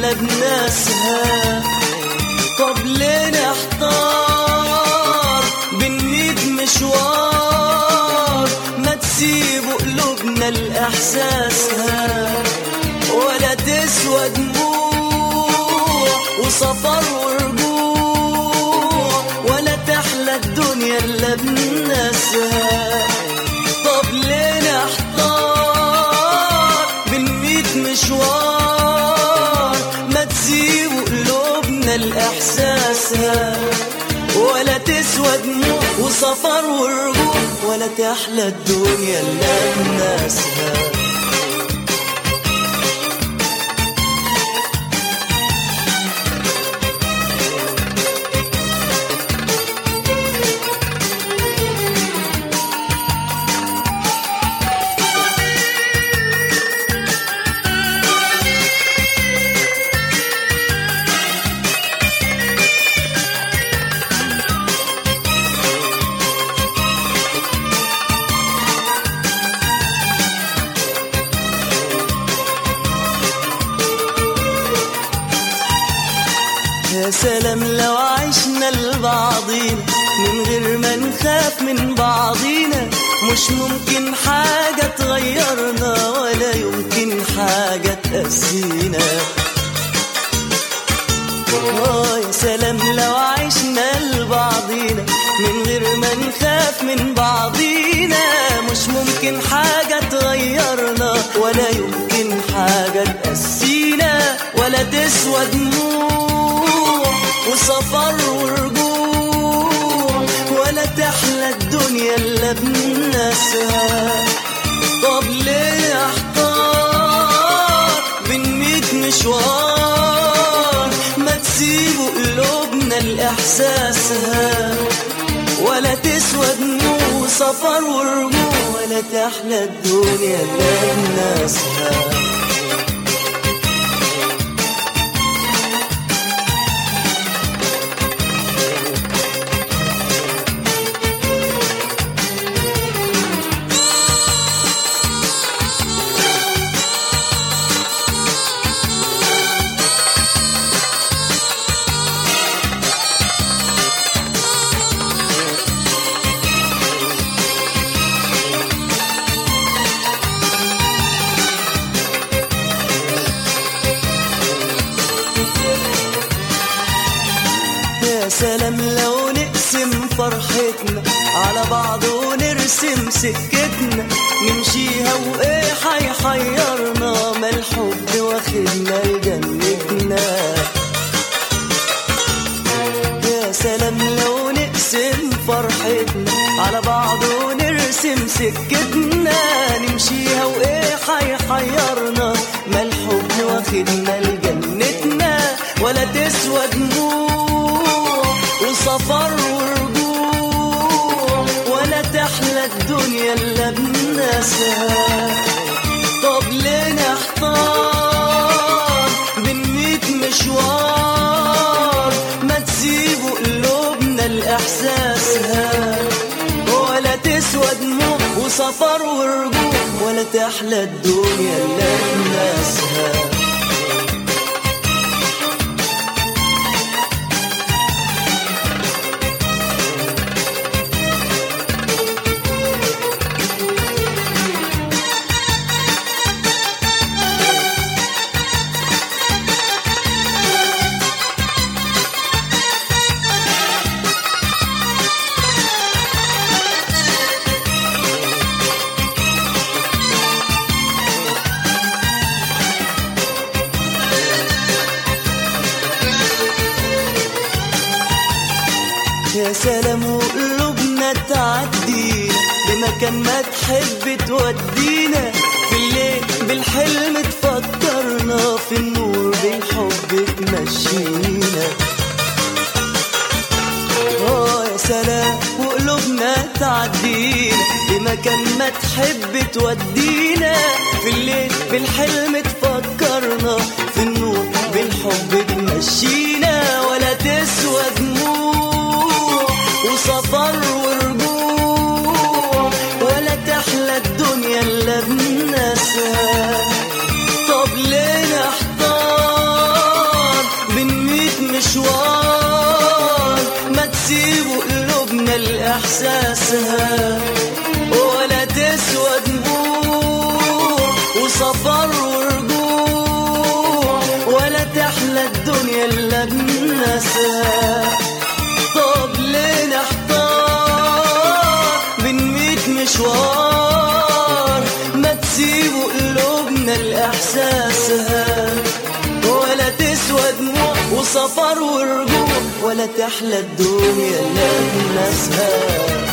الا بناسها طب ليه نحتار بالنيد مشوار ما تسيبوا قلوبنا لإحساسها ولا تسوى دموع وسفر ورجوع ولا تحلى الدنيا إلا بناسها طب ليه نحتار بالميت مشوار ما تسيبوا قلوبنا لإحساسها ولا تسوى دموع وسفر ورجوع ولا تحلى الدنيا إلا بناسها يا سلام لو عشنا لبعضينا من غير ما نخاف من بعضينا مش ممكن حاجة تغيرنا ولا يمكن حاجة تأسينا آه يا سلام لو عشنا لبعضينا من غير ما نخاف من بعضينا مش ممكن حاجة تغيرنا ولا يمكن حاجة تأسينا ولا تسوى دموع وسفر ورجوع ولا تحلى الدنيا إلا بناسها طب ليه احتار بين ميت مشوار ما تسيبوا قلوبنا لإحساسها ولا تسوى دموع وسفر ورجوع ولا تحلى الدنيا إلا بناسها يا سلام لو نقسم فرحتنا على بعض ونرسم سكتنا نمشيها وايه حيحيرنا ما الحب واخدنا لجنتنا يا سلام لو نقسم فرحتنا على بعض ونرسم سكتنا نمشيها وايه حيحيرنا ما الحب واخدنا لجنتنا ولا تسوى دموع وسفر ورجوع ولا تحلى الدنيا الا بناسها طب ليه نحتار بين ميت مشوار ما تسيبوا قلوبنا لإحساسها ولا تسوى دموع وسفر ورجوع ولا تحلى الدنيا الا بناسها يا سلام وقلوبنا تعدينا لمكان ما تحب تودينا في الليل بالحلم تفكرنا في النور بالحب تمشينا اه يا سلام وقلوبنا تعدينا لمكان ما تحب تودينا في الليل بالحلم تفكرنا في النور بالحب تمشينا ولا تسوى دموع وسفر ورجوع ولا تحلى الدنيا الا بناسها طب ليه نحتار إحساسها ولا تسوى دموع وسفر ورجوع ولا تحلى الدنيا إلا بناسها طب ليه نحتار بين ميت مشوار ما تسيبوا قلوبنا لإحساسها ولا تسوى دموع وسفر ورجوع ولا تحلى الدنيا إلا بناسها